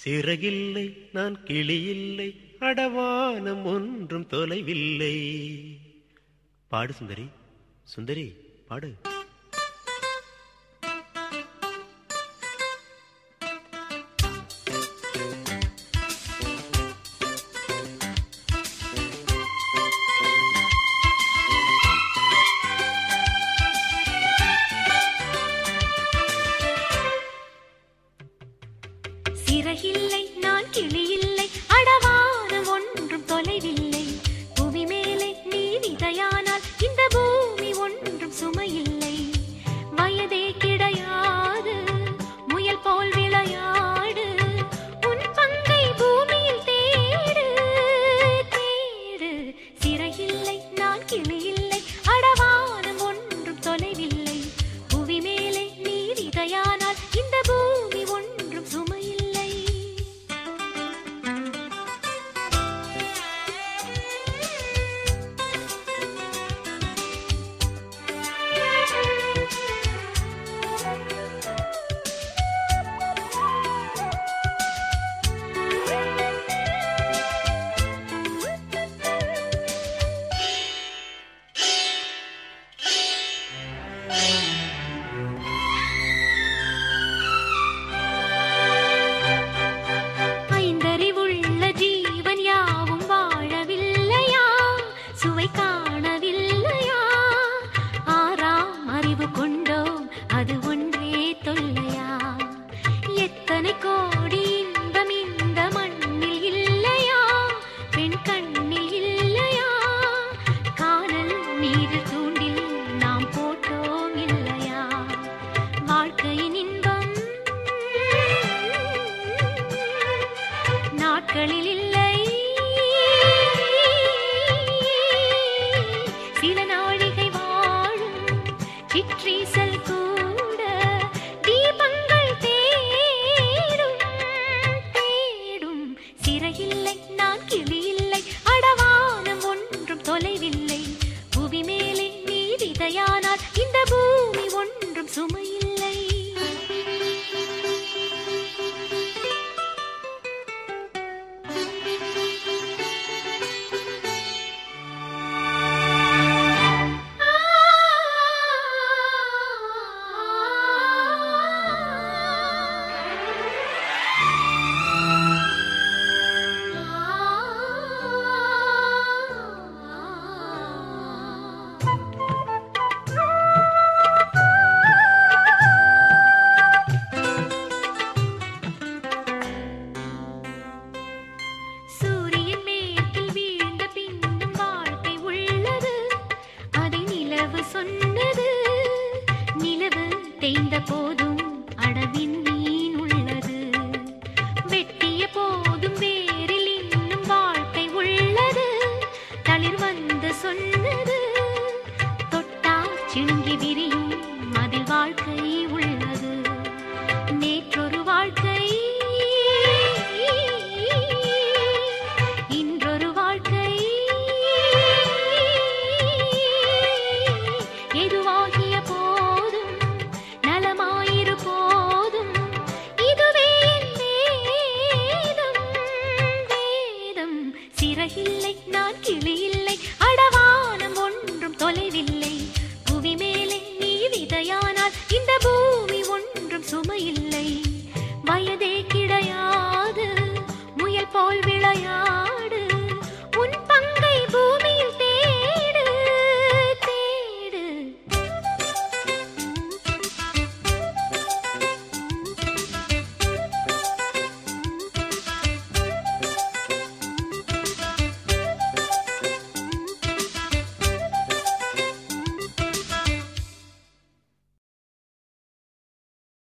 சிறகில்லை நான் கிளியில்லை அடவானம் ஒன்றும் தொலைவில்லை பாடு சுந்தரி சுந்தரி பாடு சிறகில்லை நான் கிளியில்லை அடவானம் ஒன்றும் தொலைவில்லை புவி மேலே நீ விதையானால் இந்த பூமி ஒன்றும் சுமையில்லை வயதே கிடையாது முயல் போல் விளையாடு உன் பங்கை பூமியில் தேடு தேடு சிறகில்லை நான் கிளியில்லை அடவானம் ஒன்றும் தொலைவில்லை புவி மேலே நீ விதையானால் இந்த பூமி ஒன்றும் சுமையில்லை ஐந்தறிவுள்ள ஜீவன் யாவும் வாழவில்லையா சுவை காணவில்லையா ஆறாம் அறிவு கொண்டோம் அது ஒன்றே தொல்லையா எத்தனை கோடி இன்பம் இந்த மண்ணில் இல்லையா பெண் கண்ணில் இல்லையா காணல் நீரில் தூண்டில் நாம் போட்டோம் இல்லையா வாழ்க்கையின் இன்பம் நாட்களில் இல்லை சில நாழிகை வாழும் சிற்றீசல் கூட தீபங்கள் தேடும் தேடும் சிறையில்லை நான் கிளியில்லை அடவானம் ஒன்றும் தொலைவில்லை புவி மேலே நீ விதையானால் இந்த பூமி ஒன்றும் சுமையில்லை சூரியன் மேற்கில் வீழ்ந்த பின்னும் வாழ்க்கை உள்ளது அதை நிலவு சொன்னது நிலவு தேய்ந்த போதும் அடவின் மீன் உள்ளது வெட்டிய போதும் வேரில் இன்னும் வாழ்க்கை உள்ளது தளிர் வந்து சொன்னது தொட்டா சிணுங்கி விரியும் அதில் வாழ்க்கை உள்ளது நேற்றொரு வாழ்க்கை இன்றொரு வாழ்க்கை எதுவாகிய போதும் நலமாயிரு போதும் இதுவே என் வேதம் வேதம் சிறகில்லை நான் கிளிய